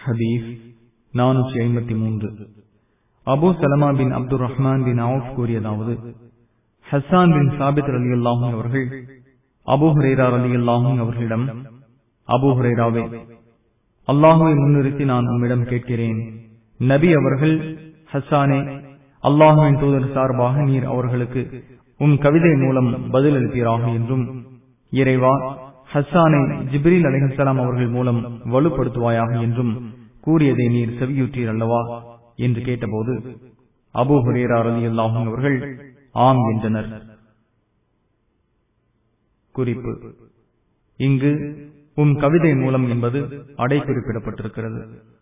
ஹதீஸ் நானூற்றி ஐம்பத்தி மூன்று அபு சலமா பின் அப்துல் ரஹ்மான் பின் அவுப் கூறியதாவது ஹஸ்ஸான் பின் சாபித் அலி அல்லாஹும் அவர்கள் அபு ஹுரேரா அலி அல்லாஹும் அவர்களிடம் அபு ஹுரேராவே அல்லாஹுவை முன்னிறுத்தி நான் உம்மிடம் கேட்கிறேன் நபி அவர்கள் ஹஸ்ஸானே அல்லாஹுவின் தூதர் சார்பாக நீர் அவர்களுக்கு உன் கவிதை மூலம் பதிலளிப்பீராக என்றும் இறைவா ஹஸ்ஸானை ஜிப்ரீல் அலிஹலாம் அவர்கள் மூலம் வலுப்படுத்துவாயாக என்றும் கூறியதை நீர் செவியுற்றீர் அல்லவா என்று கேட்டபோது அபு ஹுரேரா அலி அல்லாஹும் அவர்கள் ஆம் என்றனர் குறிப்பு இங்கு உன் கவிதை மூலம் என்பது அடை குறிப்பிடப்பட்டிருக்கிறது